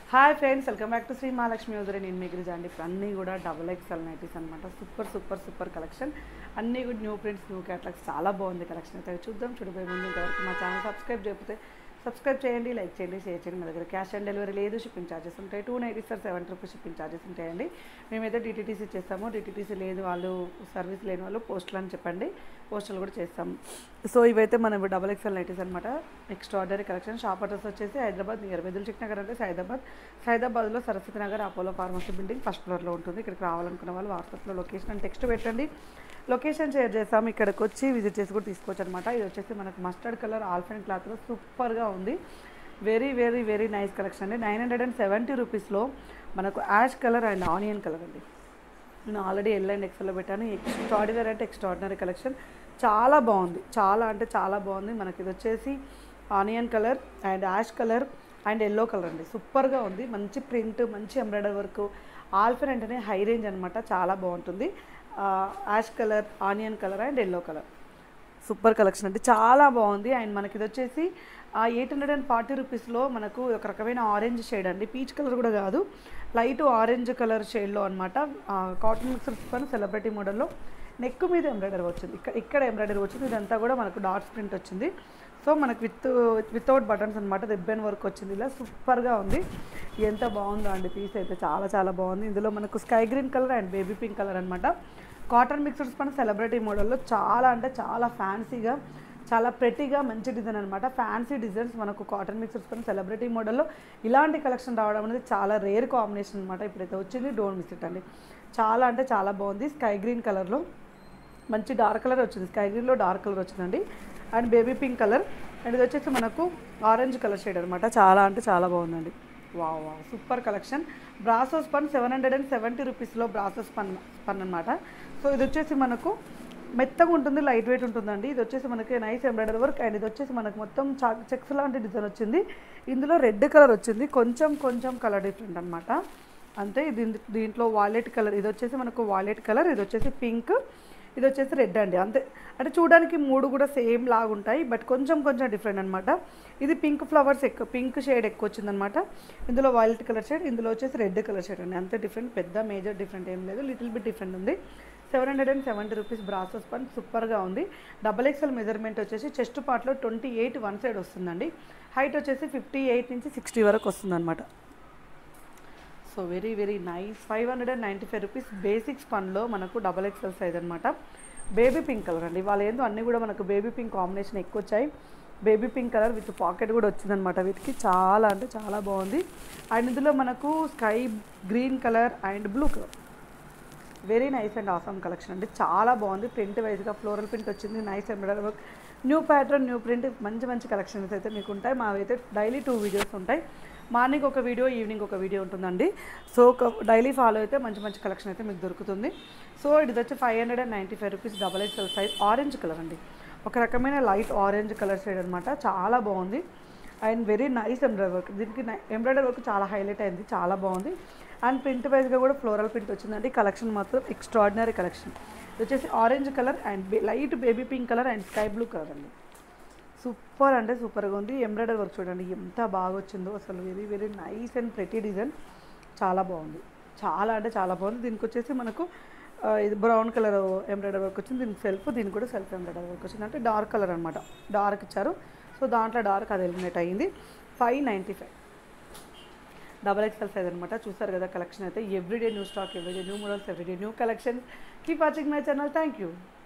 hi friends welcome back to Shri Mahalakshmi ఉదరి నేను మీ గిరిజ అండి ఇప్పుడు అన్నీ కూడా డబుల్ ఎక్స్ఎల్ నైటీస్ అనమాట సూపర్ సూపర్ సూపర్ కలెక్షన్ అన్నీ కూడా న్యూ ప్రింట్స్ న్యూ క్యాటలాగ్స్ చాలా బాగుంది కలెక్షన్ అయితే అవి చూద్దాం చూడబోయే ముందు ఇంతవరకు మా ఛానల్ సబ్స్క్రైబ్ చేయకపోతే సబ్స్క్రైబ్ చేయండి లైక్ చేయండి షేర్ చేయండి మా దగ్గర క్యాష్ ఆన్ డెలివరీ లేదు షిప్పింగ్ ఛార్జెస్ ఉంటాయి two nighties sir seventy rupees shipping charges ఉంటాయండి మేమైతే డిటీటీసీ చేస్తాము డిటీటీసీ లేదు వాళ్ళు సర్వీస్ లేని వాళ్ళు పోస్టులు అని చెప్పండి పోస్టులు కూడా చేస్తాము సో ఇవైతే మనం డబల్ ఎక్స్ఎల్ నైటీస్ అనమాట ఎక్స్ట్రాడనరీ కలెక్షన్ షాప్ అడ్రస్ వచ్చేసి హైదరాబాద్ నియర్ బెదుల్ చిక్ నగర్ అంటే హైదరాబాద్ హైదరాబాద్లో Saraswati Nagar Apollo pharmacy building first ఫ్లోర్లో ఉంటుంది ఇక్కడికి రావాలనుకున్న వాళ్ళు వాట్సాప్లో లొకేషన్ అని టెక్స్ట్ పెట్టండి లొకేషన్ షేర్ చేస్తాం ఇక్కడికి వచ్చి విజిట్ చేసి కూడా తీసుకోవచ్చు అనమాట ఇది వచ్చేసి మనకు మస్టర్డ్ కలర్ ఆల్ఫెన్ క్లాత్లో సూపర్గా ఉంది very very very nice collection అండి నైన్ హండ్రెడ్ అండ్ సెవెంటీ రూపీస్లో మనకు ash colour and onion colour అండి నేను ఆల్రెడీ ఎల్ అండ్ ఎక్స్ఎల్లో పెట్టాను ఎక్స్ట్రాడినరీ అంటే ఎక్స్ట్రాడినరీ కలెక్షన్ చాలా బాగుంది చాలా అంటే చాలా బాగుంది మనకి ఇది వచ్చేసి onion colour and ash colour and yellow colour అండి సూపర్గా ఉంది మంచి ప్రింట్ మంచి ఎంబ్రాయిడరీ వర్క్ ఆల్ఫెన్ అంటేనే హై రేంజ్ అనమాట చాలా బాగుంటుంది ash colour onion colour and yellow colour super collection అంటే చాలా బాగుంది అండ్ మనకి ఇది వచ్చేసి ఎయిట్ హండ్రెడ్ అండ్ ఫార్టీ రూపీస్లో మనకు ఒక రకమైన ఆరెంజ్ షేడ్ అండి పీచ్ కలర్ కూడా కాదు లైట్ ఆరెంజ్ కలర్ షేడ్లో అనమాట కాటన్ మిక్సర్ పని సెలబ్రిటీ మోడల్లో నెక్ మీద ఎంబ్రాయిడరీ వచ్చింది ఇక్కడ ఇక్కడ ఎంబ్రాయిడరీ వచ్చింది ఇదంతా కూడా మనకు డాట్స్ ప్రింట్ వచ్చింది సో మనకు విత్ వితౌట్ బటన్స్ అనమాట రిబ్బన్ వర్క్ వచ్చింది ఇలా సూపర్గా ఉంది ఎంత బాగుందో అండి పీస్ అయితే చాలా చాలా బాగుంది ఇందులో మనకు sky green colour and baby pink colour అనమాట కాటన్ మిక్సర్స్ పైన సెలబ్రిటీ మోడల్లో చాలా అంటే చాలా ఫ్యాన్సీగా చాలా ప్రెటీగా మంచి డిజైన్ అనమాట ఫ్యాన్సీ డిజైన్స్ మనకు కాటన్ మిక్సర్స్ పైన సెలబ్రిటీ మోడల్లో ఇలాంటి కలెక్షన్ రావడం అనేది చాలా రేర్ కాంబినేషన్ అనమాట ఇప్పుడైతే వచ్చింది డోంట్ మిస్ ఇట్ అండి చాలా అంటే చాలా బాగుంది స్కై గ్రీన్ కలర్లో మంచి డార్క్ కలర్ వచ్చింది స్కై గ్రీన్లో డార్క్ కలర్ వచ్చిందండి and baby pink colour and ఇది వచ్చేసి మనకు ఆరెంజ్ కలర్ షేడ్ అనమాట చాలా అంటే చాలా బాగుందండి వా వా సూపర్ కలెక్షన్ బ్రాసోస్ పన్ సెవెన్ హండ్రెడ్ అండ్ సెవెంటీ రూపీస్లో బ్రాసోస్ పన్ పన్ అనమాట సో ఇది వచ్చేసి మనకు మెత్తగా ఉంటుంది లైట్ వెయిట్ ఉంటుందండి ఇది వచ్చేసి మనకి నైస్ ఎంబ్రాయిడరీ వర్క్ అండ్ ఇది వచ్చేసి మనకు మొత్తం చా చెక్స్ లాంటి డిజైన్ వచ్చింది ఇందులో రెడ్ కలర్ వచ్చింది కొంచెం కొంచెం కలర్ డిఫరెంట్ అనమాట అంతే ఇది దీంట్లో వాలెట్ కలర్ ఇది వచ్చేసి మనకు వాలెట్ కలర్ ఇది వచ్చేసి పింక్ ఇది వచ్చేసి రెడ్ అండి అంతే అంటే చూడడానికి మూడు కూడా సేమ్ లాగా ఉంటాయి బట్ కొంచెం కొంచెం డిఫరెంట్ అనమాట ఇది పింక్ ఫ్లవర్స్ ఎక్కువ పింక్ షేడ్ ఎక్కువ వచ్చిందనమాట ఇందులో వైలెట్ కలర్ షేడ్ ఇందులో వచ్చేసి రెడ్ కలర్ షేడ్ అండి అంతే డిఫరెంట్ పెద్ద మేజర్ డిఫరెంట్ ఏం లేదు లిటిల్ బిట్ డిఫరెంట్ ఉంది seven hundred and seventy rupees బ్రాసోస్ పన్ సూపర్గా ఉంది డబల్ ఎక్స్ఎల్ మెజర్మెంట్ వచ్చేసి చెస్ట్ పార్ట్లో ట్వంటీ ఎయిట్ వన్ సైడ్ వస్తుందండి హైట్ వచ్చేసి ఫిఫ్టీ ఎయిట్ నుంచి సిక్స్టీ వరకు వస్తుందన్నమాట so very very nice five hundred and ninety five rupees basics పన్లో మనకు డబల్ ఎక్స్ఎల్ సైజ్ అనమాట బేబీ పింక్ కలర్ అండి వాళ్ళు ఏందో అన్నీ కూడా మనకు బేబీ పింక్ కాంబినేషన్ ఎక్కువ వచ్చాయి baby pink colour with pocket కూడా వచ్చిందనమాట వీటికి చాలా అంటే చాలా బాగుంది అండ్ ఇందులో మనకు sky green colour and blue colour very nice and awesome collection అండి చాలా బాగుంది ప్రింట్ వైజ్గా ఫ్లోరల్ ప్రింట్ వచ్చింది nice embroidery work new pattern new print మంచి మంచి కలెక్షన్స్ అయితే మీకు ఉంటాయి మావైతే డైలీ టూ వీడియోస్ ఉంటాయి మార్నింగ్ ఒక వీడియో ఈవినింగ్ ఒక వీడియో ఉంటుందండి సో డైలీ ఫాలో అయితే మంచి మంచి కలెక్షన్ అయితే మీకు దొరుకుతుంది సో ఇది వచ్చి five hundred and ninety five rupees double XL size orange colour అండి ఒక రకమైన లైట్ ఆరెంజ్ కలర్ షేడ్ అనమాట చాలా బాగుంది and very nice embroidery work దీనికి ఎంబ్రాయిడరీ వర్క్ చాలా హైలైట్ అయింది చాలా బాగుంది అండ్ ప్రింట్ వైజ్గా కూడా ఫ్లోరల్ ప్రింట్ వచ్చిందండి కలెక్షన్ మాత్రం ఎక్స్ట్రాడినరీ కలెక్షన్ ఇది వచ్చేసి orange colour and light baby pink colour and sky blue colour అండి సూపర్ అంటే సూపర్గా ఉంది ఎంబ్రాయిడరీ వర్క్ చూడండి ఎంత బాగా వచ్చిందో అసలు very very nice and pretty design చాలా బాగుంది చాలా అంటే చాలా బాగుంది దీనికి వచ్చేసి మనకు ఇది బ్రౌన్ కలర్ ఎంబ్రాయిడరీ వర్క్ వచ్చింది దీనికి సెల్ఫ్ దీనికి కూడా సెల్ఫ్ ఎంబ్రాయిడరీ వర్క్ వచ్చింది అంటే డార్క్ కలర్ అనమాట డార్క్ ఇచ్చారు సో దాంట్లో డార్క్ అది ఎలిమినేట్ అయ్యింది five ninety five double XL size అనమాట చూసారు కదా కలెక్షన్ అయితే everyday new stock everyday new models everyday new collection keep watching my channel thank you